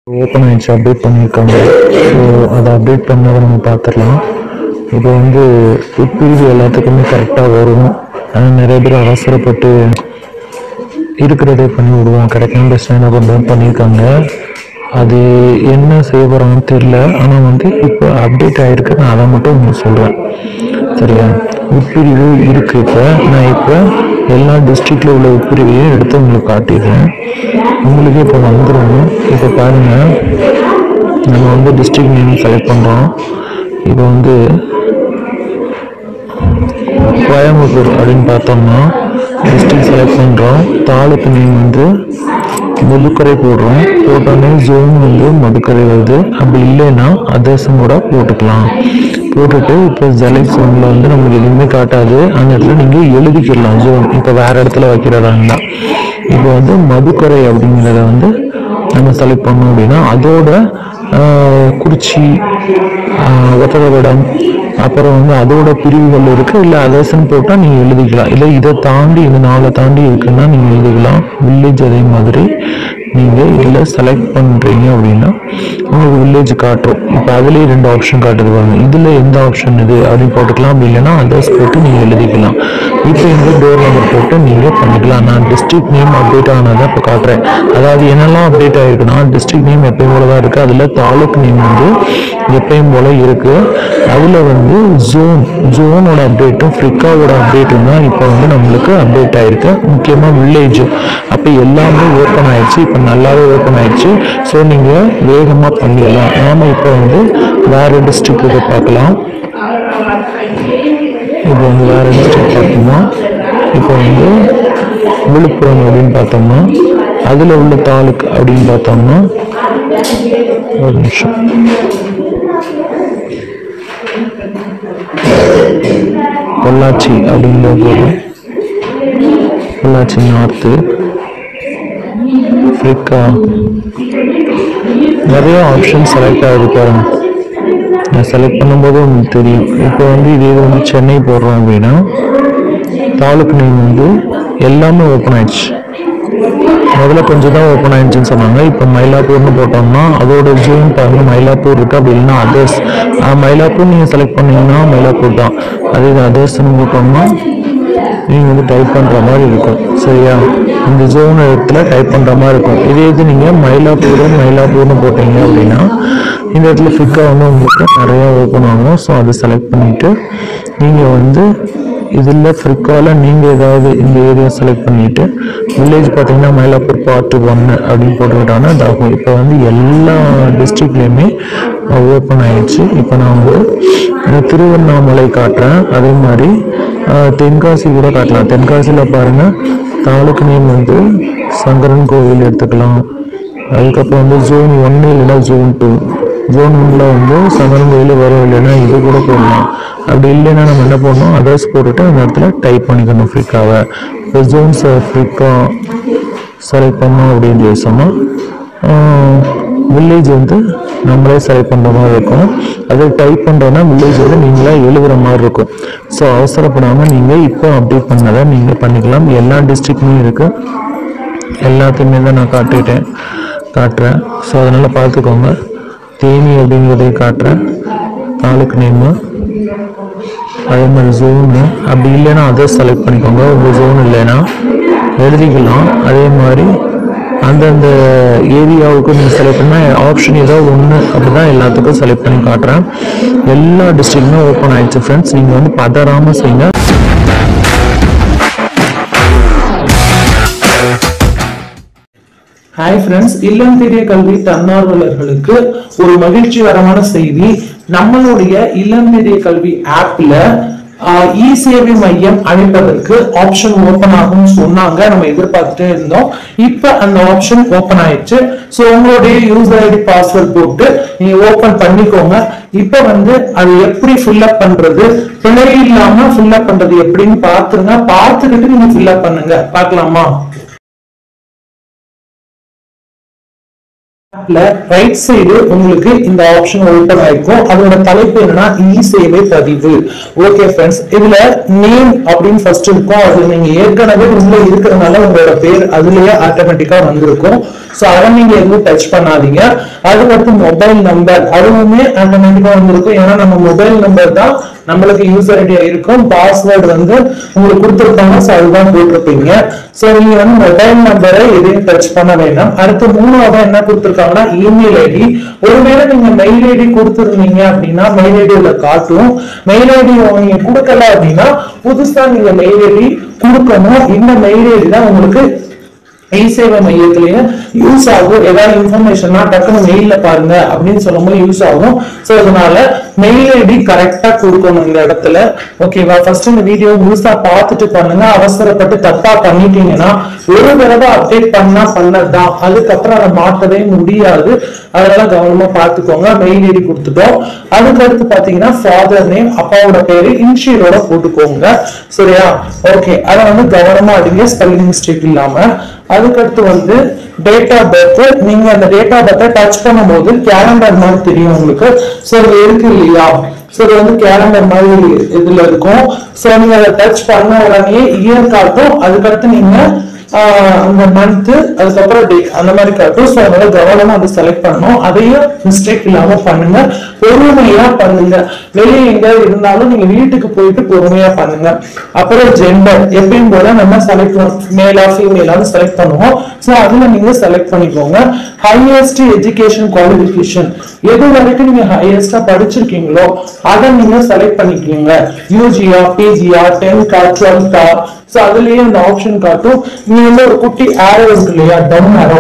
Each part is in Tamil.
ஓப்பன் ஆயிடுச்சு அப்டேட் பண்ணியிருக்காங்க ஸோ அதை அப்டேட் பண்ணதை நம்ம பார்த்துடலாம் இப்போ வந்து உட்பிரிவு எல்லாத்துக்குமே கரெக்டாக வரும் ஆனால் நிறைய பேர் அவசரப்பட்டு இருக்கிறதே பண்ணி விடுவோம் கிடைக்காம பெஸ்ட் என்ன பண்ணுறோம் பண்ணியிருக்காங்க அது என்ன செய்ய போகிறாங்கன்னு தெரில ஆனால் வந்து இப்போ அப்டேட் ஆகிருக்கு நான் அதை மட்டும் உங்களுக்கு சொல்கிறேன் சரியா உட்பிரிவு இருக்குது இப்போ நான் இப்போ எல்லா டிஸ்ட்ரிக்டில் உள்ள உட்பிரிவையும் எடுத்து உங்களுக்கு காட்டிடுறேன் உங்களுக்கு இப்போ வந்துடும் இப்போ பாருங்கள் நம்ம வந்து டிஸ்ட்ரிக்ட் நேம் செலக்ட் பண்ணுறோம் இப்போ வந்து கோயம்புத்தூர் அப்படின்னு பார்த்தோம்னா டிஸ்ட்ரிக்ட் செலக்ட் பண்ணுறோம் தாலுக்கு நேம் வந்து மதுக்கரை போடுறோம் போட்டோன்னே ஜோன் வந்து மதுக்கரை வருது அப்படி இல்லைன்னா அதர்ஸும் கூட போட்டுக்கலாம் போட்டுட்டு இப்போ ஜெலக்ட் ஜோனில் வந்து நம்மளுக்கு எதுவுமே காட்டாது அந்த இடத்துல நீங்கள் எழுதிக்கிடலாம் ஜோன் இப்போ வேறு இடத்துல வைக்கிறதா இருந்தால் இப்போ வந்து மதுக்கரை அப்படிங்கிறத வந்து நம்ம செலக்ட் பண்ணோம் அப்படின்னா அதோட ஆஹ், குறிச்சி ஆஹ், ஒத்தகவிடம் அப்புறம் வந்து அதோட பிரிவுகள் இருக்கு இல்லை அதர்ஸ்ன்னு போட்டால் நீங்கள் எழுதிக்கலாம் இல்லை இதை தாண்டி இந்த நாளை தாண்டி இருக்குன்னா நீங்கள் எழுதிக்கலாம் வில்லேஜ் அதே மாதிரி நீங்கள் இதில் செலக்ட் பண்ணுறீங்க அப்படின்னா உங்களுக்கு வில்லேஜ் காட்டும் இப்போ அதுலேயே ரெண்டு ஆப்ஷன் காட்டுது பாருங்க இதில் எந்த ஆப்ஷன் இது அப்படின்னு போட்டுக்கலாம் அப்படி இல்லைன்னா அதர்ஸ் போட்டு நீங்கள் எழுதிக்கலாம் இப்போ இந்த டோர் நம்பர் போட்டு நீங்கள் பண்ணிக்கலாம் நான் டிஸ்ட்ரிக்ட் நேம் அப்டேட் ஆனதை இப்போ காட்டுறேன் அதாவது என்னெல்லாம் அப்டேட் ஆகிருக்குன்னா டிஸ்ட்ரிக்ட் நேம் எப்பயும் போல தான் இருக்குது அதில் தாலுக் நேம் வந்து எப்பயும் போல இருக்குது அதில் வந்து ஜோன் ஜோனோட அப்டேட்டும் ஃப்ரிக்காவோட அப்டேட்டும் தான் இப்போ வந்து நம்மளுக்கு அப்டேட் ஆயிருக்கு முக்கியமாக வில்லேஜும் அப்போ எல்லாமே ஓப்பன் ஆயிடுச்சு இப்போ நல்லாவே ஓப்பன் ஆயிடுச்சு ஸோ நீங்கள் வேகமாக பண்ணிடலாம் நாம இப்போ வந்து வேறு டிஸ்ட்ரிக்ட்டுக்கு பார்க்கலாம் இப்போ வந்து வேறு டிஸ்ட்ரிக்ட் பார்த்தோம்னா இப்போ வந்து விழுப்புரம் அப்படின்னு பார்த்தோம்னா அதில் உள்ள தாலுக் அப்படின்னு பார்த்தோம்னா ஒரு நிமிஷம் பொள்ளாச்சி அப்படிங்கிற போது பொள்ளாச்சி நார்த்து ஆப்பிரிக்கா நிறைய ஆப்ஷன் செலக்ட் ஆகுது பாருங்க நான் செலக்ட் பண்ணும்போது உங்களுக்கு தெரியும் இப்போ வந்து இதே இது வந்து சென்னை போடுறோம் அப்படின்னா தாலுக்கு நேம் வந்து எல்லாமே ஓப்பன் ஆயிடுச்சு முதல்ல கொஞ்சம் தான் ஓப்பன் ஆயிடுச்சுன்னு சொன்னாங்க இப்போ மயிலாப்பூர்னு போட்டோம்னா அதோட ஜூன் பாருங்க மயிலாப்பூர் இருக்கு அப்படி இல்லைன்னா அதர்ஸ் மயிலாப்பூர் நீங்கள் செலக்ட் பண்ணீங்கன்னா மயிலாப்பூர் தான் அதே இது அதர்ஸ்னு போட்டோம்னா நீங்கள் வந்து டைப் பண்ணுற மாதிரி இருக்கும் சரியா இந்த ஜோன் இடத்துல டைப் பண்ணுற மாதிரி இருக்கும் இதே இது நீங்கள் மயிலாப்பூர் மயிலாப்பூர்னு போட்டீங்க அப்படின்னா இந்த இடத்துல ஃபிக்காக வந்து உங்களுக்கு நிறையா ஓப்பன் ஆகும் ஸோ அதை செலக்ட் பண்ணிவிட்டு நீங்கள் வந்து இதில் ஃப்ரிக்காவில் நீங்கள் ஏதாவது இந்த ஏரியா செலக்ட் பண்ணிவிட்டு வில்லேஜ் பார்த்தீங்கன்னா மயிலாப்பூர் பார்ட் ஒன்று அப்படின்னு போட்டுக்கிட்டோன்னா இதாகும் இப்போ வந்து எல்லா டிஸ்ட்ரிக்ட்லேயுமே ஓப்பன் ஆயிடுச்சு இப்போ நான் வந்து அஹ், திருவண்ணாமலை காட்டுறேன் அதே மாதிரி அஹ், தென்காசி கூட காட்டலாம் தென்காசியில் பாருங்கள் தாலுக்கு நேம் வந்து சங்கரன் கோவில் எடுத்துக்கலாம் அதுக்கப்புறம் வந்து ஜோன் ஒன்று இல்லைன்னா ஜோன் டூ ஜோன் ஒன்ல வந்து சங்கரன் கோயில் வரும் இல்லைன்னா இது கூட போடலாம் அப்படி இல்லைன்னா நம்ம என்ன பண்ணணும் அதர்ஸ் போட்டுட்டு அந்த இடத்துல டைப் பண்ணிக்கணும் ஃப்ரிக்காவை இப்போ ஜோன்ஸ் ஃப்ரிக்கா செலக்ட் பண்ணோம் அப்படின்னு சொல்லி சொன்னால் வில்லேஜ் வந்து நம்மளே செலக்ட் பண்ணுற மாதிரி இருக்கும் அதை டைப் பண்ணுறோன்னா வில்லேஜ் வந்து நீங்களே எழுதுகிற மாதிரி இருக்கும் ஸோ அவசரப்படாமல் நீங்கள் இப்போ அப்டேட் பண்ணதை நீங்கள் பண்ணிக்கலாம் எல்லா டிஸ்ட்ரிக்ட்லையும் இருக்குது எல்லாத்தையுமே தான் நான் காட்டிட்டேன் காட்டுறேன் ஸோ அதனால் பார்த்துக்கோங்க தேனி அப்படிங்கிறதையும் காட்டுறேன் தாலுக்கு நேமு அதே மாதிரி ஜோனு அப்படி இல்லைன்னா அதை செலக்ட் பண்ணிக்கோங்க உங்கள் ஜோன் இல்லைன்னா எழுதிக்கலாம் அதே மாதிரி அந்தந்த ஏரியாவுக்கு நீங்கள் செலக்ட் பண்ணால் ஆப்ஷன் ஏதோ ஒன்று அப்படி தான் எல்லாத்துக்கும் செலக்ட் பண்ணி காட்டுறேன் எல்லா டிஸ்ட்ரிக்ட்டுமே ஓப்பன் ஆயிடுச்சு ஃப்ரெண்ட்ஸ் நீங்கள் வந்து பதறாமல் செய்யுங்க ஹாய் ஃப்ரெண்ட்ஸ் இல்லம் தேடிய கல்வி தன்னார்வலர்களுக்கு ஒரு மகிழ்ச்சிகரமான செய்தி நம்மளுடைய இல்லம் தேடிய கல்வி ஆப்ல இ சேவை மையம் அமைப்பதற்கு ஆப்ஷன் ஓபன் ஆகும்னு சொன்னாங்க நம்ம எதிர்பார்த்துட்டே இருந்தோம் இப்ப அந்த ஆப்ஷன் ஓபன் ஆயிடுச்சு ஸோ உங்களுடைய யூசர் ஐடி பாஸ்வேர்ட் போட்டு நீங்க ஓபன் பண்ணிக்கோங்க இப்ப வந்து அது எப்படி ஃபில்அப் பண்றது பிழை இல்லாம ஃபில்அப் பண்றது எப்படின்னு பாத்துருங்க பார்த்துக்கிட்டு நீங்க ஃபில்அப் பண்ணுங்க பார்க்கலாமா ரைட் சைடு உங்களுக்கு இந்த ஆப்ஷன் ஓபன் ஆயிருக்கும் அதோட தலைப்பு என்னன்னா இ சேவை பதிவு ஓகே ஃப்ரெண்ட்ஸ் இதுல நேம் அப்படின்னு ஃபர்ஸ்ட் இருக்கும் அது நீங்க ஏற்கனவே உள்ள இருக்கிறனால உங்களோட பேர் அதுலயே ஆட்டோமேட்டிக்கா வந்திருக்கும் சோ அதை நீங்க எதுவும் டச் பண்ணாதீங்க அதுக்கடுத்து மொபைல் நம்பர் அதுவுமே ஆட்டோமேட்டிக்கா வந்திருக்கும் ஏன்னா நம்ம மொபைல் நம்பர் தான் நம்மளுக்கு யூசர் ஐடியா இருக்கும் பாஸ்வேர்டு வந்து உங்களுக்கு கொடுத்துருப்பாங்க ஸோ அதுதான் போட்டிருப்பீங்க ஸோ நீங்க வந்து மொபைல் நம்பரை எதையும் டச் பண்ண வேண்டாம் அடுத்து மூணாவது என்ன கொடுத்துருக்காங்கன்னா இமெயில் ஐடி ஒருவேளை நீங்க மெயில் ஐடி கொடுத்துருந்தீங்க அப்படின்னா மெயில் ஐடியில காட்டும் மெயில் ஐடி நீங்க கொடுக்கல அப்படின்னா புதுசா நீங்க மெயில் ஐடி கொடுக்கணும் இந்த மெயில் ஐடி தான் உங்களுக்கு இ சேவை மையத்திலேயே யூஸ் ஆகும் ஏதாவது இன்ஃபர்மேஷன்னா டக்குனு மெயில்ல பாருங்க அப்படின்னு சொல்லும்போது யூஸ் ஆகும் ஸோ அதனால மெயில் ஐடி கரெக்டா கொடுக்கணும் இந்த இடத்துல ஓகேவா ஃபர்ஸ்ட் இந்த வீடியோ முழுசா பார்த்துட்டு பண்ணுங்க அவசரப்பட்டு தப்பா பண்ணிட்டீங்கன்னா ஒரு தடவை அப்டேட் பண்ணா பண்ணதுதான் அதுக்கப்புறம் அதை மாற்றவே முடியாது அதெல்லாம் கவனமா பார்த்துக்கோங்க மெயில் ஐடி கொடுத்துட்டோம் அதுக்கடுத்து பாத்தீங்கன்னா ஃபாதர் நேம் அப்பாவோட பேரு இன்ஷியலோட போட்டுக்கோங்க சரியா ஓகே அதை வந்து கவனமா அடிங்க ஸ்பெல்லிங் மிஸ்டேக் இல்லாம அதுக்கடுத்து வந்து டேட் ஆஃப் பர்த் நீங்க அந்த டேட் ஆஃப் பர்த்தை டச் பண்ணும்போது கேலண்டர் மாதிரி தெரியும் உங்களுக்கு ஸோ இது இருக்கு இல்லையா ஸோ இது வந்து கேலண்டர் மாதிரி இதுல இருக்கும் ஸோ நீங்க அதை டச் பண்ண உடனே இயர் காட்டும் அதுக்கடுத்து நீங்க ஆஹ், அந்த மந்த் அதுக்கப்புறம் டே அந்த மாதிரி காட்டும் ஸோ அதனால கவனமா அதை செலக்ட் பண்ணணும் அதையும் மிஸ்டேக் இல்லாம பண்ணுங்க பொறுமையா பண்ணுங்க வெளியே எங்கேயாவது இருந்தாலும் நீங்க வீட்டுக்கு போயிட்டு பொறுமையா பண்ணுங்க அப்புறம் ஜெண்டர் எப்பயும் போல நம்ம செலக்ட் மேலா ஃபீமேலான்னு செலக்ட் பண்ணுவோம் ஸோ அதுல நீங்க செலக்ட் பண்ணிக்கோங்க ஹையஸ்ட் எஜுகேஷன் குவாலிஃபிகேஷன் எது வரைக்கும் நீங்க ஹையஸ்டா படிச்சிருக்கீங்களோ அதை நீங்க செலக்ட் பண்ணிக்கோங்க யூஜியா பிஜியா டென்த்தா டுவெல்த்தா ஸோ அதுலயே அந்த ஆப்ஷன் காட்டும் நீங்க வந்து ஒரு குட்டி ஆரோ இருக்கு இல்லையா டவுன் ஆரோ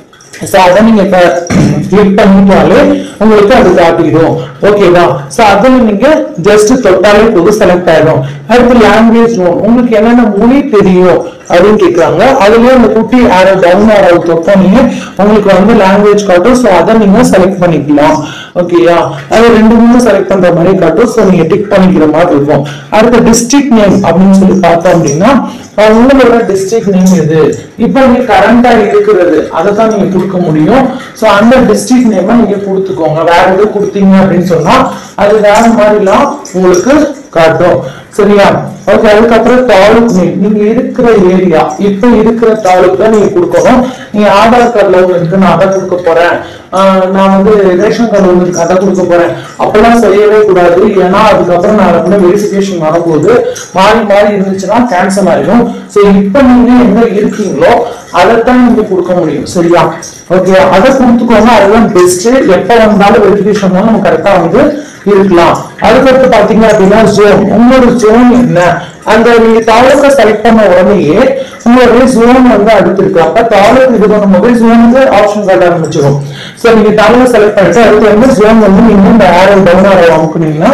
ஸோ அதை நீங்க கிளிக் பண்ணிட்டாலே உங்களுக்கு அது காட்டிடும் ஓகேவா ஸோ அதில் நீங்க ஜஸ்ட் தொட்டாலே போதும் செலக்ட் ஆயிடும் அடுத்து லாங்குவேஜ் நோன் உங்களுக்கு என்னென்ன மொழி தெரியும் அப்படின்னு கேட்குறாங்க அதுலயே அந்த குட்டி ஆரோ டவுன் ஆரோ தொட்டோன்னே உங்களுக்கு வந்து லாங்குவேஜ் காட்டும் ஸோ அதை நீங்க செலக்ட் பண்ணிக்கலாம் ஓகேயா அது ரெண்டு மூணு செலக்ட் பண்ற மாதிரி காட்டும் ஸோ நீங்க டிக் பண்ணிக்கிற மாதிரி இருக்கும் அடுத்த டிஸ்ட்ரிக்ட் நேம் அப்படின்னு சொல்லி பார்த்தோம் அப்படின்னா அஹ் உங்களோட டிஸ்ட்ரிக்ட் நேம் எது இப்போ நீங்க கரண்டா இருக்கிறது அதை தான் நீங்க கொடுக்க முடியும் ஸோ அந்த டிஸ்ட்ரிக்ட் நேமை நீங்க கொடுத்துக்கோங்க வேற எதுவும் கொடுத்தீங்க அப்படின்னு சொன்னா அது வேற மாதிரிலாம் உங்களுக்கு காட்டும் சரியா ஓகே அதுக்கப்புறம் தாலுக் நேம் நீங்க இருக்கிற ஏரியா இப்ப இருக்கிற தாலுக் தான் நீங்க கொடுக்கணும் நீங்க ஆதார் கார்டுல உங்களுக்கு நான் அதை கொடுக்க போறேன் ஆஹ் நான் வந்து ரேஷன் கார்டு உங்களுக்கு அதை கொடுக்க போறேன் அப்பெல்லாம் செய்யவே கூடாது ஏன்னா அதுக்கப்புறம் நான் வந்து வெரிஃபிகேஷன் வரும்போது மாறி மாறி இருந்துச்சுன்னா கேன்சல் ஆயிடும் ஸோ இப்ப நீங்க எங்க இருக்கீங்களோ அதைத்தான் நீங்க கொடுக்க முடியும் சரியா ஓகே அதை கொடுத்துக்கோங்க அதுதான் பெஸ்ட் எப்ப வந்தாலும் வெரிஃபிகேஷன் நம்ம கரெக்டா வந்து இருக்கலாம் அதுக்கடுத்து பாத்தீங்க அப்படின்னா ஜோன் உங்களோட ஜோன் என்ன அந்த நீங்க தாலுக்கா செலக்ட் பண்ண உடனேயே உங்களுடைய ஜோன் வந்து அடுத்து இருக்கு அப்ப தாலுக்கு இது பண்ணும்போது ஜோனுக்கு ஆப்ஷன் காட்ட ஆரம்பிச்சிடும் சோ நீங்க தாலுக்கா செலக்ட் பண்ணிட்டு அதுக்கு வந்து ஜோன் வந்து நீங்க இந்த ஆரோ டவுன் ஆரோ அமுக்குனீங்கன்னா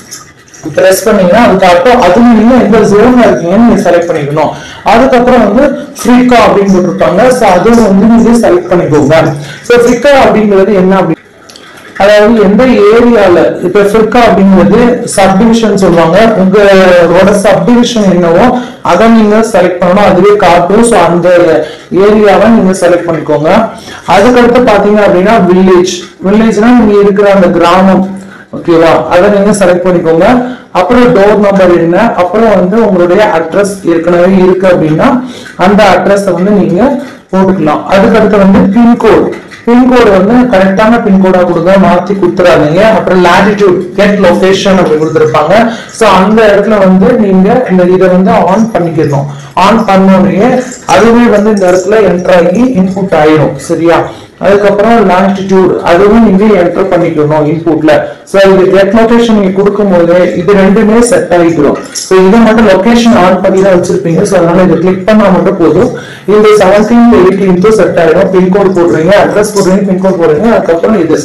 பிரஸ் பண்ணீங்கன்னா அதுக்கப்புறம் அது நீங்க எந்த ஜோன்ல இருக்கீங்கன்னு நீங்க செலக்ட் பண்ணிக்கணும் அதுக்கப்புறம் வந்து ஃப்ரீகா அப்படின்னு போட்டிருப்பாங்க ஸோ அதுவும் வந்து நீங்க செலக்ட் பண்ணிக்கோங்க ஸோ ஃப்ரீகா அப்படிங்கிறது என்ன அப்படி அதாவது எந்த ஏரியால இப்ப ஃபிர்கா அப்படிங்கிறது சப்டிவிஷன் சொல்லுவாங்க உங்களோட சப்டிவிஷன் என்னவோ அதை நீங்க செலக்ட் பண்ணணும் அதுவே காட்டும் ஸோ அந்த ஏரியாவை நீங்க செலக்ட் பண்ணிக்கோங்க அதுக்கடுத்து பாத்தீங்க அப்படின்னா வில்லேஜ் வில்லேஜ்னா நீங்க இருக்கிற அந்த கிராமம் ஓகேவா அதை நீங்க செலக்ட் பண்ணிக்கோங்க அப்புறம் டோர் நம்பர் என்ன அப்புறம் வந்து உங்களுடைய அட்ரஸ் ஏற்கனவே இருக்கு அப்படின்னா அந்த அட்ரஸை வந்து நீங்க போட்டுக்கலாம் அதுக்கடுத்து வந்து பின்கோட் பின்கோடு வந்து கரெக்டான பின்கோடா கொடுங்க மாத்தி கொடுத்துறாதீங்க அப்புறம் லாட்டிடியூட் கெட் லொகேஷன் அப்படி கொடுத்துருப்பாங்க ஸோ அந்த இடத்துல வந்து நீங்க இந்த இதை வந்து ஆன் பண்ணிக்கணும் ஆன் பண்ணோடனே அதுவே வந்து இந்த இடத்துல என்டர் ஆகி இன்புட் ஆயிரும் சரியா அதுக்கப்புறம் லாங்கிடியூட் அதுவும் நீங்க என்டர் பண்ணிக்கணும் இன்புட்ல ஸோ இது கெட் லொகேஷன் நீங்க கொடுக்கும்போது இது ரெண்டுமே செட் ஆகிக்கிறோம் ஸோ இதை மட்டும் லொகேஷன் ஆன் பண்ணி தான் வச்சிருப்பீங்க ஸோ அதனால இதை கிளிக் பண்ணா மட்டும் போதும் இந்த செவன்டீன் எயிட்டீன்த்து செட் ஆயிடும் பின்கோட் போடுறீங்க அட்ரஸ் போடுறீங்க பின்கோட் போடுறீங்க அதுக்கப்புறம் இது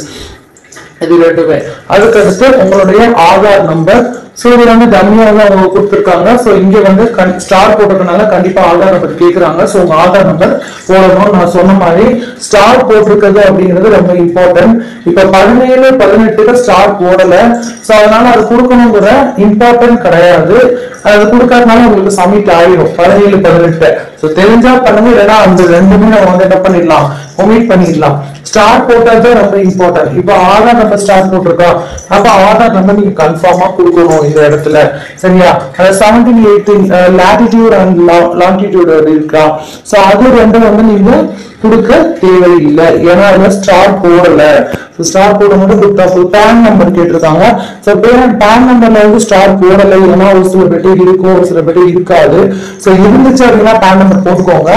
இது ரெண்டுமே அதுக்கடுத்து உங்களுடைய ஆதார் நம்பர் ஸோ இது வந்து டம்மியாக தான் அவங்க கொடுத்துருக்காங்க ஸோ இங்க வந்து ஸ்டார் போட்டிருக்கனால கண்டிப்பா ஆதார் நம்பர் கேட்குறாங்க ஸோ உங்க ஆதார் நம்பர் போடணும் நான் சொன்ன மாதிரி ஸ்டார் போட்டிருக்கிறது அப்படிங்கிறது ரொம்ப இம்பார்ட்டன்ட் இப்ப பதினேழு பதினெட்டுக்கு ஸ்டார் போடல ஸோ அதனால அது கொடுக்கணுங்கிற இம்பார்ட்டன்ட் கிடையாது அது கொடுக்கறதுனால உங்களுக்கு சப்மிட் ஆயிடும் பதினேழு பதினெட்டு ஸோ தெரிஞ்சா பண்ணுங்க இல்லைன்னா அந்த ரெண்டுமே நம்ம வந்து என்ன பண்ணிடலாம் ஒமிட் பண்ணிடலாம் ஸ்டார் போட்டது ரொம்ப இம்பார்ட்டன்ட் இப்போ ஆதார் நம்பர் ஸ்டார் போட்டிருக்கோம் அப்ப ஆதார் நம்பர் நீங்க கன்ஃபார்மா கொடுக்கணும் இருக்கணும் இந்த இடத்துல சரியா seventeen eighteen latitude and longitude இருக்கா சோ அது ரெண்டும் வந்து நீங்க கொடுக்க தேவையில்லை ஏன்னா அதுல ஸ்டார் போடல ஸ்டார் போட மட்டும் கொடுத்தா பேன் நம்பர் கேட்டிருக்காங்க ஸோ பேன் நம்பர்ல வந்து ஸ்டார் போடலை ஏன்னா ஒரு சில பெட்டி இருக்கும் ஒரு சில பெட்டி இருக்காது ஸோ இருந்துச்சு அப்படின்னா பேன் நம்பர் போட்டுக்கோங்க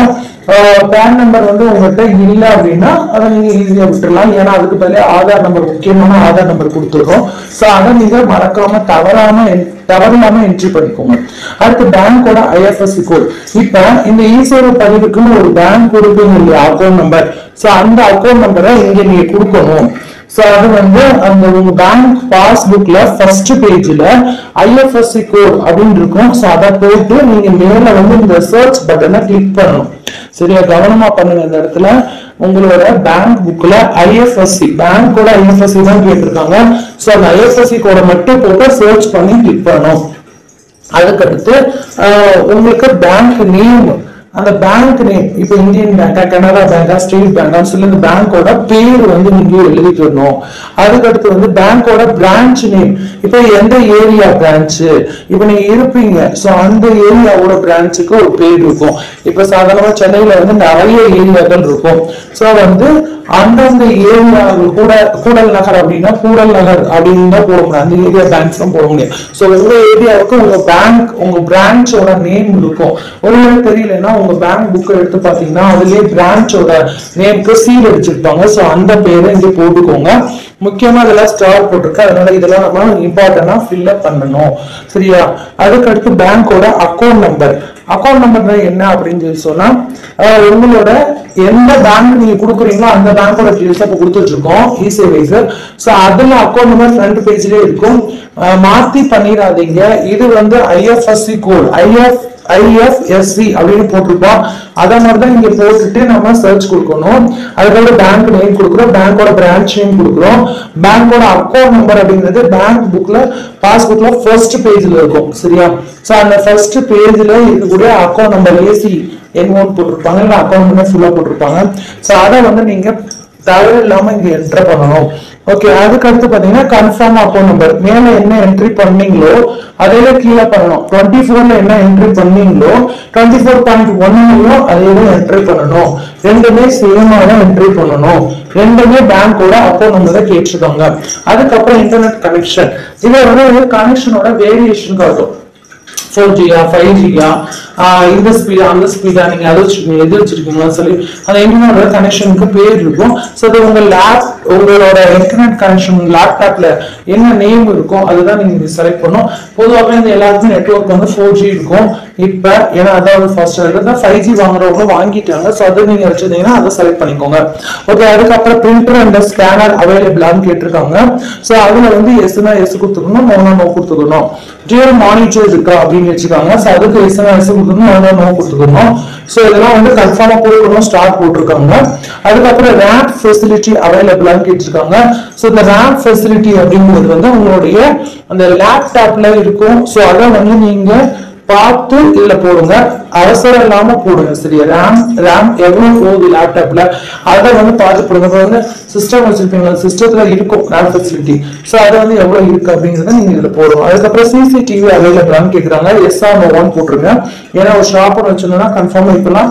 பேன் நம்பர் வந்து உங்கள்கிட்ட இல்லை அப்படின்னா அதை நீங்க ஈஸியா விட்டுறலாம் ஏன்னா அதுக்கு பதிலா ஆதார் நம்பர் முக்கியமான ஆதார் நம்பர் கொடுத்துருக்கோம் ஸோ அதை நீங்க மறக்காம தவறாம en- தவறில்லாம என்ட்ரி பண்ணிக்கோங்க அடுத்து பேங்கோட ஐஎஃப்எஸ்சி கோட் இப்ப இந்த இசேவை பதிவுக்குன்னு ஒரு பேங்க் கொடுப்பீங்க இல்லையா அக்கௌண்ட் நம்பர் ஸோ அந்த அக்கௌண்ட் நம்பரை இங்க நீங்க கொடுக்கணும் சோ அது வந்து அந்த உங்க பேங்க் பாஸ்புக்ல ஃபர்ஸ்ட் பேஜ்ல ஐஎஃப்எஸ்சி கோட் அப்படின்னு இருக்கும் சோ அதை போட்டு நீங்க மேல வந்து இந்த சர்ச் பட்டனை கிளிக் பண்ணணும் சரியா கவனமா பண்ணுங்க இந்த இடத்துல உங்களோட பேங்க் புக்ல ஐஎஃப்எஸ்சி பேங்கோட ஐஎஃப்எஸ்சி தான் கேட்டிருக்காங்க சோ அந்த ஐஎஃப்எஸ்சி கோடை மட்டும் போட்டு சர்ச் பண்ணி கிளிக் பண்ணணும் அதுக்கடுத்து ஆஹ், உங்களுக்கு பேங்க் நேம் அந்த பேங்க் நேம் இப்போ இந்தியன் பேங்கா கனரா பேங்கா ஸ்டேட் பேங்கா சொல்லி இந்த பேங்கோட பேர் வந்து நீங்க எழுதிக்கணும் அதுக்கடுத்து வந்து பேங்கோட பிரான்ச் நேம் இப்போ எந்த ஏரியா பிரான்ச் இப்போ நீங்க இருப்பீங்க ஸோ அந்த ஏரியாவோட பிரான்ச்சுக்கு ஒரு பேர் இருக்கும் இப்போ சாதாரணமா சென்னையில வந்து நிறைய ஏரியாக்கள் இருக்கும் ஸோ வந்து அந்தந்த ஏரியாவில் கூட கூடல் நகர் அப்படின்னா கூடல் நகர் அப்படின்னு தான் போட முடியும் அந்த ஏரியா பேங்க்ஸ் தான் போட முடியும் ஸோ உங்க ஏரியாவுக்கு உங்க பேங்க் உங்க பிரான்ச்சோட நேம் இருக்கும் ஒருவேளை தெரியலன்னா உங்க பேங்க் புக்கை எடுத்து பாத்தீங்கன்னா அதுலயே பிரான்ச்சோட நேம்க்கு சீல் அடிச்சிருப்பாங்க ஸோ அந்த பேரை இங்க போட்டுக்கோங்க முக்கியமா இதெல்லாம் ஸ்டார் போட்டிருக்கு அதனால இதெல்லாம் நம்ம இம்பார்ட்டன்டா ஃபில் அப் பண்ணணும் சரியா அதுக்கடுத்து பேங்கோட அக்கௌண்ட் நம்பர் அக்கௌண்ட் நம்பர் என்ன அப்படின்னு சொல்லி சொன்னா அஹ், உங்களோட எந்த பேங்க் நீங்க கொடுக்குறீங்களோ அந்த பேங்கோட டீடைல்ஸ் அப்ப கொடுத்துட்டு இருக்கோம் இ சேவைஸ் ஸோ அதுல அக்கௌண்ட் நம்பர் ஃப்ரண்ட் பேஜ்லயே இருக்கும் அஹ், மாத்தி பண்ணிடாதீங்க இது வந்து ஐஎஃப்எஸ்சி கோட் ஐஎஃப் ஐஎஃப்எஸ்சி அப்படின்னு போட்டிருப்போம் அதை மாதிரி தான் இங்க போட்டுட்டு நம்ம சர்ச் கொடுக்கணும் அதுக்கப்புறம் பேங்க் நேம் கொடுக்குறோம் பேங்கோட பிரான்ச் நேம் கொடுக்குறோம் பேங்கோட அக்கௌண்ட் நம்பர் அப்படிங்கிறது பேங்க் புக்ல பாஸ்புக்ல ஃபர்ஸ்ட் பேஜ்ல இருக்கும் சரியா சோ அந்த ஃபர்ஸ்ட் பேஜ்ல இருக்கக்கூடிய account number AC N one போட்டிருப்பாங்க இல்ல அக்கௌண்ட் நம்பர் ஃபுல்லா போட்டிருப்பாங்க சோ அதை வந்து நீங்க தவறு இல்லாம இங்க என்டர் பண்ணணும் ஓகே அதுக்கு அடுத்து பாத்தீங்கன்னா கன்ஃபார்ம் அக்கௌண்ட் நம்பர் மேல என்ன என்ட்ரி பண்ணீங்களோ அதையில கீழே பண்ணணும் டுவெண்ட்டி ஃபோர்ல என்ன என்ட்ரி பண்ணீங்களோ டுவெண்ட்டி ஃபோர் பாயிண்ட் ஒன்னுலயும் அதையில என்ட்ரி பண்ணணும் ரெண்டுமே சேமா தான் என்ட்ரி பண்ணணும் ரெண்டுமே பேங்கோட அக்கௌண்ட் நம்பர் தான் கேட்டிருக்காங்க அதுக்கப்புறம் இன்டர்நெட் கனெக்ஷன் இதுல வந்து கனெக்ஷனோட வேரியேஷன் காட்டும் ஃபோர் ஜியா ஃபைவ் ஜியா இந்த ஸ்பீடா அந்த ஸ்பீடா நீங்க அதை வச்சிருக்கீங்க எது வச்சிருக்கீங்களா சொல்லி அந்த இன்டர்நெட் கனெக்ஷனுக்கு பேர் இருக்கும் ஸோ அது உங்க லேப் உங்களோட இன்டர்நெட் கனெக்ஷன் லேப்டாப்ல என்ன நேம் இருக்கும் அதுதான் நீங்க செலக்ட் பண்ணும் பொதுவாகவே இந்த எல்லாருக்கும் நெட்வொர்க் வந்து ஃபோர் ஜி இருக்கும் இப்ப ஏன்னா அதாவது ஃபர்ஸ்ட் இருந்தா ஃபைவ் ஜி வாங்குறவங்க வாங்கிட்டாங்க ஸோ அதை நீங்க வச்சிருந்தீங்கன்னா அதை செலக்ட் பண்ணிக்கோங்க ஓகே அதுக்கப்புறம் பிரிண்டர் அண்ட் ஸ்கேனர் அவைலபிளான்னு கேட்டிருக்காங்க ஸோ அதுல வந்து எஸ்னா எஸ் கொடுத்துக்கணும் நோனா நோ கொடுத்துக்கணும் டியூர் மானிட்டர் இருக்கா அப்படின்னு வச்சுக்காங்க ஸோ அதுக்கு எஸ்னா எஸ் கொடுத்துக்கணும் நோனா நோ கொடுத்துக்கணும் ஸோ இதெல்லாம் வந்து கன்ஃபார்மா கொடுக்கணும் ஸ்டார்ட் போட்டிருக்காங்க அதுக்கப்புறம் ரேம்ப் ஃபெசிலிட்டி அவைலபிளான்னு கேட்டிருக்காங்க ஸோ இந்த ரேம்ப் ஃபெசிலிட்டி அப்படிங்கிறது வந்து உங்களுடைய அந்த லேப்டாப்ல இருக்கும் ஸோ அதை வந்து நீங்க பார்த்து இதுல போடுங்க அவசரம் இல்லாம போடுங்க சரியா ரேம் ரேம் எவ்வளவு போகுது லேப்டாப்ல அதை வந்து பார்த்து போடுங்க இப்போ வந்து சிஸ்டம் வச்சிருப்பீங்க சிஸ்டத்துல இருக்கும் ரேம் ஃபெசிலிட்டி ஸோ அதை வந்து எவ்வளவு இருக்கு அப்படிங்கறத நீங்க இதுல போடுங்க அதுக்கப்புறம் சிசிடிவி அவைலபிளான்னு கேக்குறாங்க எஸ் ஆர் நோவான்னு போட்டுருங்க ஏன்னா ஒரு ஷாப்னு வச்சிருந்தோம்னா கன்ஃபார்மா இப்பெல்லாம்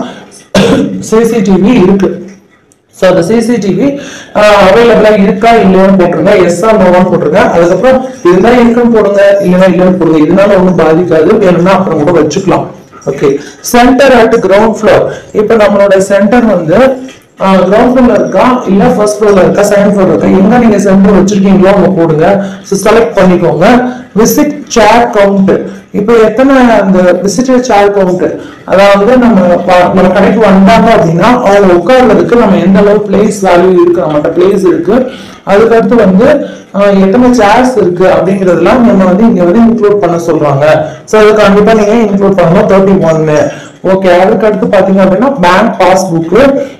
சிசிடிவி இருக்கு ஸோ அந்த சிசிடிவி அவைலபிளா இருக்கா இல்லையான்னு போட்டுருங்க எஸ் ஆர் நோவான்னு போட்டுருங்க அதுக்கப்புறம் இதுதான் இருக்குன்னு போடுங்க இல்லைன்னா இல்லைன்னு போடுங்க இதனால ஒன்றும் பாதிக்காது வேணும்னா அப்புறம் கூட வச்சுக்கலாம் okay centre at ground floor இப்போ நம்மளோட சென்டர் வந்து கிரவுண்ட் ஃப்ளோர்ல இருக்கா இல்ல ஃபர்ஸ்ட் ஃப்ளோர்ல இருக்கா செகண்ட் ஃப்ளோர் இருக்கா எங்க நீங்க சென்டர் வச்சிருக்கீங்களோ அவங்க போடுங்க செலக்ட் பண்ணிக்கோங்க விசிட் சேர் கவுண்ட் இப்போ எத்தனை அந்த விசிட்டர் சேர் கவுண்ட் அதாவது நம்ம ப- நம்ம கடைக்கு வந்தாங்க அப்படின்னா அவங்க உட்கார்றதுக்கு நம்ம எந்த அளவு பிளேஸ் வேல்யூ இருக்கு நம்மகிட்ட பிளேஸ் இருக்கு அதுக்கடுத்து வந்து ஆஹ், எத்தனை சேர்ஸ் இருக்கு அப்படிங்கறதெல்லாம் நம்ம வந்து இங்க வந்து இன்க்ளூட் பண்ண சொல்றாங்க ஸோ அது கண்டிப்பா நீங்க இன்க்ளூட் பண்ணணும் தேர்ட்டி ஒன்னு ஓகே அதுக்கு அடுத்து பாத்தீங்க அப்படின்னா பேங்க் பாஸ்புக்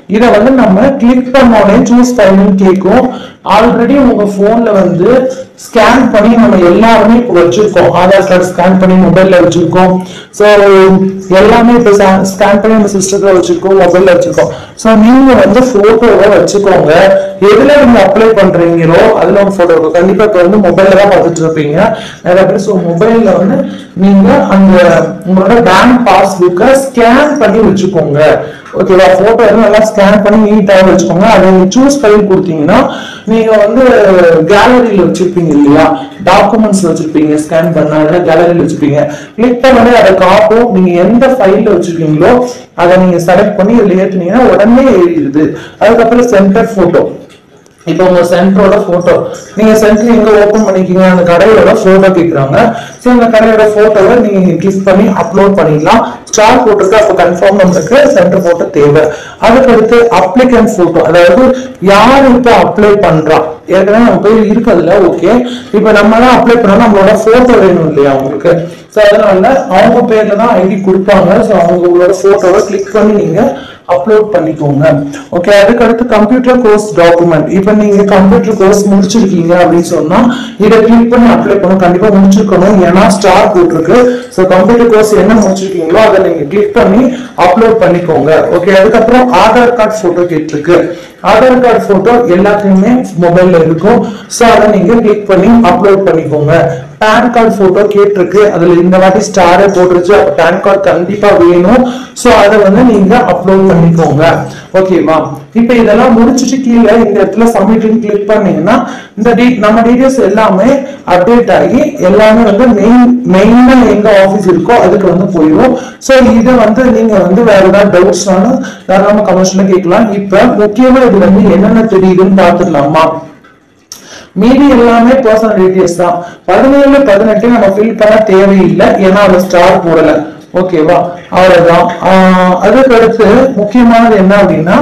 இதை வந்து நம்ம கிளிக் பண்ண உடனே சூஸ் ஃபைல்னு கேட்கும் ஆல்ரெடி உங்க போன்ல வந்து ஸ்கேன் பண்ணி நம்ம எல்லாருமே இப்போ வச்சிருக்கோம் ஆதார் கார்டு ஸ்கேன் பண்ணி மொபைல்ல வச்சிருக்கோம் ஸோ எல்லாமே இப்போ ஸ்கேன் பண்ணி நம்ம சிஸ்டத்துல வச்சிருக்கோம் மொபைல்ல வச்சிருக்கோம் ஸோ நீங்க வந்து போட்டோவை வச்சுக்கோங்க எதுல நீங்க அப்ளை பண்றீங்களோ அதுல ஒரு போட்டோ இருக்கும் கண்டிப்பா இப்போ வந்து மொபைல்ல தான் பார்த்துட்டு இருப்பீங்க நிறைய பேர் ஸோ மொபைல்ல வந்து நீங்க அந்த உங்களோட பேங்க் பாஸ்புக்கை ஸ்கேன் பண்ணி வச்சுக்கோங்க ஓகேவா போட்டோ எல்லாம் நல்லா ஸ்கேன் பண்ணி நீட்டாக வச்சுக்கோங்க அதை நீங்க சூஸ் ஃபைல் கொடுத்தீங்கன்னா நீங்க வந்து கேலரியில வச்சிருப்பீங்க இல்லையா டாக்குமெண்ட்ஸ் வச்சிருப்பீங்க ஸ்கேன் பண்ண அதெல்லாம் கேலரியில வச்சிருப்பீங்க கிளிக் பண்ணி அதை காட்டும் நீங்க எந்த ஃபைல்ல வச்சிருக்கீங்களோ அதை நீங்க செலக்ட் பண்ணி இதுல ஏத்துனீங்கன்னா உடனே எழுதிடுது அதுக்கப்புறம் சென்டர் போட்டோ இப்போ உங்க சென்டரோட போட்டோ நீங்க சென்டர் எங்க ஓபன் பண்ணிக்கீங்க அந்த கடையோட போட்டோ கேக்குறாங்க சோ அந்த கடையோட போட்டோவை நீங்க கிளிக் பண்ணி அப்லோட் பண்ணிடலாம் ஸ்டார் போட்டிருக்கு அப்போ கன்ஃபார்ம் நம்மளுக்கு சென்டர் போட்டோ தேவை அதுக்கடுத்து அப்ளிகன்ட் போட்டோ அதாவது யார் இப்போ அப்ளை பண்றா ஏற்கனவே நம்ம பேர் இருக்குதுல ஓகே இப்போ நம்ம தான் அப்ளை பண்ணா நம்மளோட போட்டோ வேணும் இல்லையா உங்களுக்கு ஸோ அதனால அவங்க பேர்ல தான் ஐடி கொடுப்பாங்க ஸோ அவங்க உங்களோட போட்டோவை கிளிக் பண்ணி நீங்க அப்லோட் பண்ணிக்கோங்க ஓகே அதுக்கு அடுத்து கம்ப்யூட்டர் கோர்ஸ் டாக்குமெண்ட் இப்போ நீங்க கம்ப்யூட்டர் கோர்ஸ் முடிச்சிருக்கீங்க அப்படின்னு சொன்னா இதை கிளிக் பண்ணி அப்ளை பண்ணணும் கண்டிப்பா முடிச்சிருக்கணும் ஏன்னா ஸ்டார் போட்டிருக்கு ஸோ கம்ப்யூட்டர் கோர்ஸ் என்ன முடிச்சிருக்கீங்களோ அதை நீங்க கிளிக் பண்ணி அப்லோட் பண்ணிக்கோங்க ஓகே அதுக்கப்புறம் ஆதார் கார்டு போட்டோ கேட்டிருக்கு ஆதார் கார்டு போட்டோ எல்லாத்தையுமே மொபைல்ல இருக்கும் ஸோ அதை நீங்க கிளிக் பண்ணி அப்லோட் பண்ணிக்கோங்க பேன் கார்டு போட்டோ கேட்டிருக்கு அதுல இந்த வாட்டி ஸ்டாரே போட்டுருச்சு பேன் கார்டு கண்டிப்பா வேணும் ஸோ அதை வந்து நீங்க அப்லோட் பண்ணிக்கோங்க ஓகேவா இப்போ இதெல்லாம் முடிச்சுட்டு கீழே இந்த இடத்துல சப்மிட்னு கிளிக் பண்ணீங்கன்னா இந்த டீ நம்ம டீடைல்ஸ் எல்லாமே அப்டேட் ஆகி எல்லாமே வந்து மெயின் மெயினா எங்க ஆஃபீஸ் இருக்கோ அதுக்கு வந்து போயிடும் ஸோ இதை வந்து நீங்க வந்து வேற ஏதாவது டவுட்ஸ்னாலும் தாராளமா கமர்ஷியல கேட்கலாம் இப்ப முக்கியமா இது வந்து என்னென்ன தெரியுதுன்னு பார்த்துடலாமா மீதி எல்லாமே பர்சனல் டீடைல்ஸ் தான் பதினேழு பதினெட்டு நம்ம ஃபில் பண்ண தேவையில்லை ஏன்னா அதுல ஸ்டார் போடல ஓகேவா அவ்வளவுதான் ஆஹ் அதுக்கு அடுத்து முக்கியமானது என்ன அப்படின்னா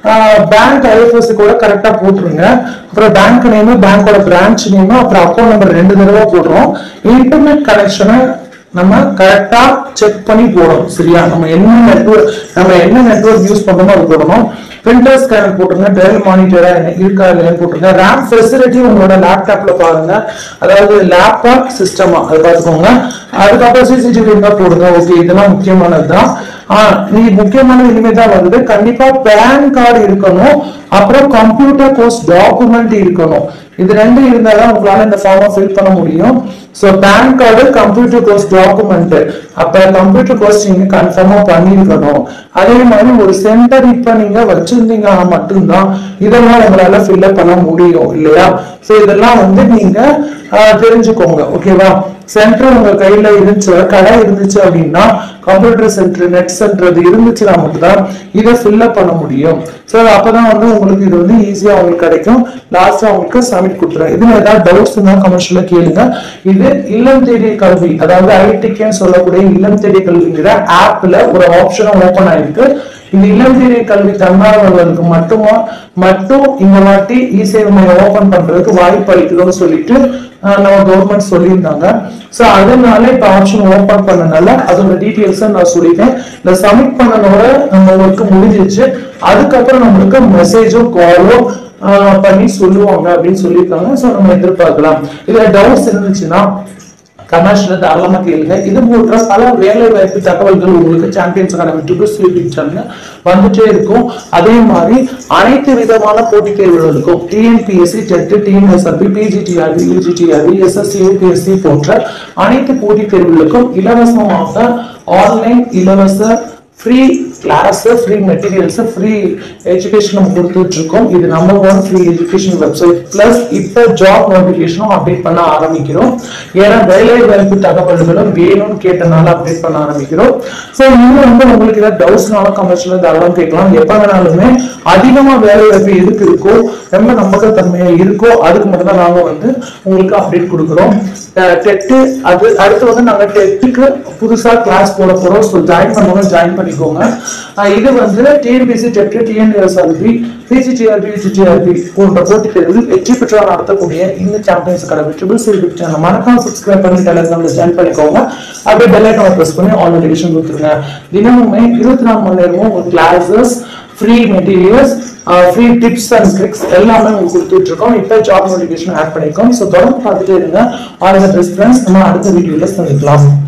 பேங்க் ஐஎஃப்எஸ்சி கூட கரெக்டா போட்டுருங்க அப்புறம் பேங்க் நேமு பேங்கோட பிரான்ச் நேமு அப்புறம் அக்கௌண்ட் நம்பர் ரெண்டு தடவை போடுறோம் இன்டர்நெட் கனெக்ஷனை நம்ம கரெக்டா செக் பண்ணி போடணும் சரியா நம்ம என்ன நெட்வொர்க் நம்ம என்ன நெட்வொர்க் யூஸ் பண்றோமோ அது போடணும் பிரிண்டர் ஸ்கேனர் போட்டுருங்க டெல் மானிட்டரா இருக்கா இல்லையான்னு போட்டுருங்க ரேம் ஃபெசிலிட்டி உங்களோட லேப்டாப்ல பாருங்க அதாவது லேப்டாப் சிஸ்டமா அது பார்த்துக்கோங்க அதுக்கப்புறம் சிசிடிவி இருந்தா போடுங்க ஓகே இதெல்லாம் முக்கியமானது தான் ஆஹ் நீங்க முக்கியமானது இனிமே தான் வருது கண்டிப்பா பேன் கார்டு இருக்கணும் அப்புறம் கம்ப்யூட்டர் கோர்ஸ் டாக்குமெண்ட் இருக்கணும் இது ரெண்டு இருந்தாதான் உங்களால இந்த ஃபார்மை ஃபில் பண்ண முடியும் so PAN card computer course document அப்ப கம்ப்யூட்டர் கோர்ஸ் நீங்க கன்ஃபார்மா பண்ணிருக்கணும் அதே மாதிரி ஒரு சென்டர் இப்ப நீங்க வச்சிருந்தீங்கன்னா மட்டும்தான் இதெல்லாம் உங்களால ஃபில்அப் பண்ண முடியும் இல்லையா ஸோ இதெல்லாம் வந்து நீங்க ஆஹ், தெரிஞ்சுக்கோங்க ஓகேவா சென்டர் உங்க கையில இருந்துச்சு கடை இருந்துச்சு அப்படின்னா கம்ப்யூட்டர் சென்டர் நெட் சென்டர் அது இருந்துச்சுன்னா மட்டும்தான் இதை ஃபில்அப் பண்ண முடியும் ஸோ அப்பதான் வந்து உங்களுக்கு இது வந்து ஈஸியா உங்களுக்கு கிடைக்கும் லாஸ்டா உங்களுக்கு சப்மிட் கொடுத்துரும் இதுல ஏதாவது டவுட்ஸ் இருந்தால் கமர்ஷியலா கேளுங்க இது இல்லம் தேடிய கல்வி அதாவது ஐடிகேன்னு சொல்லக்கூடிய இல்லம் தேடிய கல்விங்கிற ஆப்ல ஒரு ஆப்ஷனும் ஓபன் ஆயிருக்கு இந்த இளம் தேடிய கல்வி தன்னார்வலர்களுக்கு மட்டுமா மட்டும் இந்த வாட்டி இ சேவை மையம் ஓபன் பண்றதுக்கு வாய்ப்பு அளிக்குதுன்னு சொல்லிட்டு ஆஹ், நம்ம கவர்மெண்ட் சொல்லியிருந்தாங்க சோ அதனால இப்ப ஆப்ஷன் ஓபன் பண்ணனால அதோட டீடைல்ஸ் நான் சொல்லிட்டேன் இந்த சப்மிட் பண்ணனோட நம்ம ஒர்க் முடிஞ்சிருச்சு அதுக்கப்புறம் நம்மளுக்கு மெசேஜோ காலோ பண்ணி சொல்லுவாங்க அப்படின்னு சொல்லியிருக்காங்க சோ நம்ம எதிர்பார்க்கலாம் இதுல டவுட்ஸ் இருந்துச்சுன்னா கமர்ஷியல் தாராளமா கேளுங்க இது போன்ற பல வேலை வாய்ப்பு தகவல்கள் உங்களுக்கு சாம்பியன்ஸ் அகாடமி டுபிள்ஸ் யூடியூப் சேனல் வந்துட்டே இருக்கும் அதே மாதிரி அனைத்து விதமான போட்டித் தேர்வுகளுக்கும் TNPSC TET TNSRB PGTRB UGTRB SSC UPSC போன்ற அனைத்து போட்டித் தேர்வுகளுக்கும் இலவசமாக ஆன்லைன் இலவச free class free materials free education நம்ம கொடுத்துட்டு இருக்கோம் இது number one free education website plus இப்போ ஜாப் நோட்டிஃபிகேஷனும் அப்டேட் பண்ண ஆரம்பிக்கிறோம் ஏன்னா வேலை வாய்ப்பு தகவல்களும் வேணும்னு கேட்டனால அப்டேட் பண்ண ஆரம்பிக்கிறோம் ஸோ இன்னும் வந்து உங்களுக்கு ஏதாவது டவுட்ஸ்னாலும் கமர்ஷியல் தாராளம் கேட்கலாம் எப்போ வேணாலுமே அதிகமா வேலை வாய்ப்பு எதுக்கு இருக்கோ ரொம்ப நம்பகத்தன்மையா இருக்கோ அதுக்கு மட்டும் தான் நாங்க வந்து உங்களுக்கு அப்டேட் கொடுக்குறோம் டெட்டு அது அடுத்து வந்து நாங்க டெட்டுக்கு புதுசா கிளாஸ் போட போறோம் ஸோ ஜாயின் பண்ணவங்க ஜாயின் பண்ணிக்கோங்க அஹ் இது வந்து TNPC TET TNSRB PGTRB UGTRB போன்ற போட்டித் தேர்வில் வெற்றி பெற்றோர் நடத்தக்கூடிய இந்த champions academy triple YouTube channel மறக்காம சப்ஸ்கிரைப் பண்ணி டெலிகிராம்ல ஜாயின் பண்ணிக்கோங்க அப்படியே பெல் ஐக்கான ப்ரெஸ் பண்ணி ஆல் நோட்டிஃபிகேஷன் கொடுத்துருங்க தினமுமே இருபத்தி நாலு மணி நேரமும் ஒரு classes free materials free tips and tricks எல்லாமே உங்களுக்கு கொடுத்துட்டு இருக்கோம் இப்போ ஜாப் நோட்டிஃபிகேஷன் ஆட் பண்ணிருக்கோம் ஸோ தொடர்ந்து பார்த்துட்டே இருங்க ஆல் த பெஸ்ட் ஃப்ரெண்ட்ஸ் நம்ம அடுத்த வீடியோல சந்திக்கலாம்